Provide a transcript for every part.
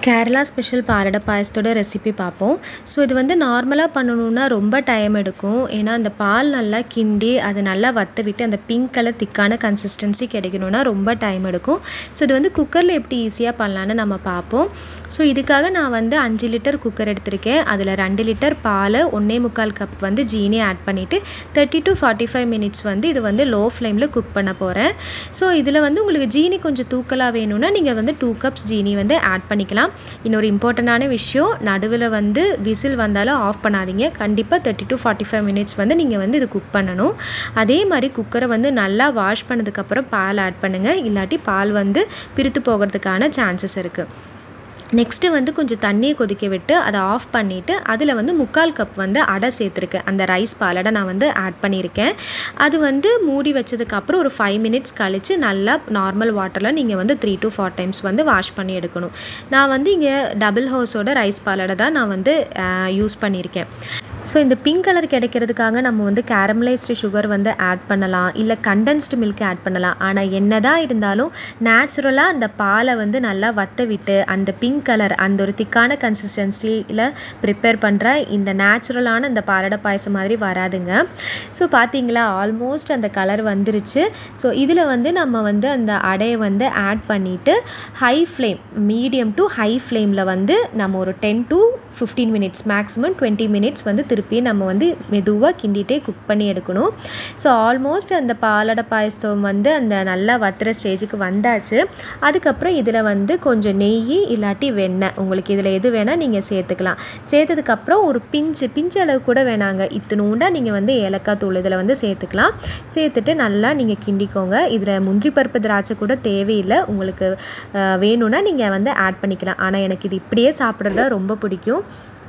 Kerala special palada பாயசத்தோட recipe பார்ப்போம் so இது வந்து நார்மலாக பண்ணணுன்னா ரொம்ப டைம் எடுக்கும் ஏன்னா அந்த பால் நல்லா கிண்டி அதை நல்லா வத்த விட்டு அந்த பிங்க் கலர் திக்கான கன்சிஸ்டன்சி கிடைக்கணுன்னா ரொம்ப டைம் எடுக்கும் ஸோ இது வந்து குக்கரில் எப்படி ஈஸியாக பண்ணலான்னு நம்ம பார்ப்போம் ஸோ இதுக்காக நான் வந்து அஞ்சு லிட்டர் குக்கர் எடுத்திருக்கேன் அதில் ரெண்டு லிட்டர் பால் ஒன்றே முக்கால் கப் வந்து ஜீனி ஆட் பண்ணிவிட்டு thirty to forty five minutes வந்து இது வந்து லோ ஃப்ளேமில் குக் பண்ண போகிறேன் ஸோ இதில் வந்து உங்களுக்கு ஜீனி கொஞ்சம் தூக்கலாக வேணும்னா நீங்கள் வந்து டூ கப்ஸ் ஜீனி வந்து ஆட் பண்ணிக்கலாம் இன்னொரு இம்பார்ட்டண்டான விஷயம் நடுவில் வந்து விசில் வந்தாலும் ஆஃப் பண்ணாதீங்க கண்டிப்பாக thirty to forty five minutes வந்து நீங்கள் வந்து இது குக் பண்ணணும் அதே மாதிரி குக்கரை வந்து நல்லா வாஷ் பண்ணதுக்கப்புறம் பால் ஆட் பண்ணுங்கள் இல்லாட்டி பால் வந்து பிரித்து போகிறதுக்கான சான்சஸ் இருக்குது நெக்ஸ்ட்டு வந்து கொஞ்சம் தண்ணியை கொதிக்க விட்டு அதை ஆஃப் பண்ணிவிட்டு அதில் வந்து முக்கால் கப் வந்து அடை சேர்த்துருக்கேன் அந்த ரைஸ் பாலடை நான் வந்து ஆட் பண்ணியிருக்கேன் அது வந்து மூடி வச்சதுக்கப்புறம் ஒரு ஃபைவ் மினிட்ஸ் கழித்து நல்லா நார்மல் வாட்டரில் நீங்கள் வந்து த்ரீ டு ஃபோர் டைம்ஸ் வந்து வாஷ் பண்ணி எடுக்கணும் நான் வந்து இங்கே டபுள் ஹவுஸோட ரைஸ் பாலடை தான் நான் வந்து யூஸ் பண்ணியிருக்கேன் ஸோ இந்த பிங்க் கலர் கிடைக்கிறதுக்காக நம்ம வந்து கேரமலைஸ்டு சுகர் வந்து ஆட் பண்ணலாம் இல்லை கண்டென்ஸ்டு மில்க் ஆட் பண்ணலாம் ஆனால் என்ன தான் இருந்தாலும் நேச்சுரலாக அந்த பாலை வந்து நல்லா வத்த விட்டு அந்த பிங்க் கலர் அந்த ஒரு திக்கான கன்சிஸ்டன்சியில் ப்ரிப்பேர் பண்ணுற இந்த நேச்சுரலான இந்த பாலடை பாயசம் மாதிரி வராதுங்க ஸோ பார்த்தீங்களா ஆல்மோஸ்ட் அந்த கலர் வந்துருச்சு ஸோ இதில் வந்து நம்ம வந்து அந்த அடையை வந்து ஆட் பண்ணிவிட்டு high flame medium to high ஃப்ளேமில் வந்து நம்ம ஒரு ten to fifteen minutes maximum twenty minutes வந்து திருப்பி நம்ம வந்து மெதுவாக கிண்டிகிட்டே குக் பண்ணி எடுக்கணும் ஸோ ஆல்மோஸ்ட் அந்த பாலடை பாயசம் வந்து அந்த நல்லா வத்துற ஸ்டேஜுக்கு வந்தாச்சு அதுக்கப்புறம் இதில் வந்து கொஞ்சம் நெய் இல்லாட்டி வெண்ணெய் உங்களுக்கு இதில் எது வேணால் நீங்கள் சேர்த்துக்கலாம் சேர்த்ததுக்கப்புறம் ஒரு பிஞ்சு பிஞ்சு அளவு கூட வேணாங்க இத்தினூண்டா நீங்கள் வந்து ஏலக்காய் தூள் இதில் வந்து சேர்த்துக்கலாம் சேர்த்துட்டு நல்லா நீங்கள் கிண்டிக்கோங்க இதில் முந்திரி பருப்பு திராட்சை கூட தேவையில்லை உங்களுக்கு வேணும்னா நீங்கள் வந்து ஆட் பண்ணிக்கலாம் ஆனால் எனக்கு இது இப்படியே சாப்பிட்றது ரொம்ப பிடிக்கும்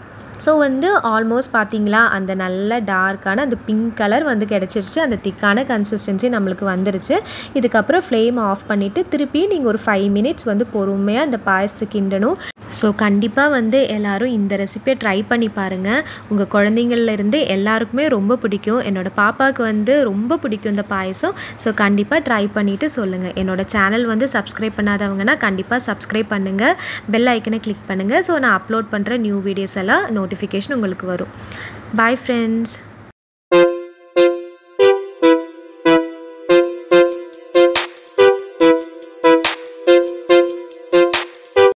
ஸோ வந்து ஆல்மோஸ்ட் பார்த்தீங்களா அந்த நல்ல டார்க்கான அந்த பிங்க் கலர் வந்து கிடச்சிருச்சு அந்த திக்கான கன்சிஸ்டன்சி நம்மளுக்கு வந்துருச்சு இதுக்கப்புறம் ஃப்ளேம் ஆஃப் பண்ணிவிட்டு திருப்பி நீங்கள் ஒரு ஃபைவ் மினிட்ஸ் வந்து பொறுமையாக அந்த பாயசத்தை கிண்டணும் ஸோ கண்டிப்பாக வந்து எல்லோரும் இந்த ரெசிபியை ட்ரை பண்ணி பாருங்கள் உங்கள் குழந்தைங்கள்லேருந்து எல்லாருக்குமே ரொம்ப பிடிக்கும் என்னோடய பாப்பாவுக்கு வந்து ரொம்ப பிடிக்கும் இந்த பாயசம் ஸோ கண்டிப்பாக ட்ரை பண்ணிவிட்டு சொல்லுங்கள் என்னோடய சேனல் வந்து சப்ஸ்கிரைப் பண்ணாதவங்கன்னா கண்டிப்பாக சப்ஸ்கிரைப் பண்ணுங்கள் பெல் ஐக்கனை கிளிக் பண்ணுங்கள் ஸோ நான் அப்லோட் பண்ணுற நியூ வீடியோஸ் எல்லாம் நோட்டிஃபிகேஷன் உங்களுக்கு வரும் பாய் ஃப்ரெண்ட்ஸ்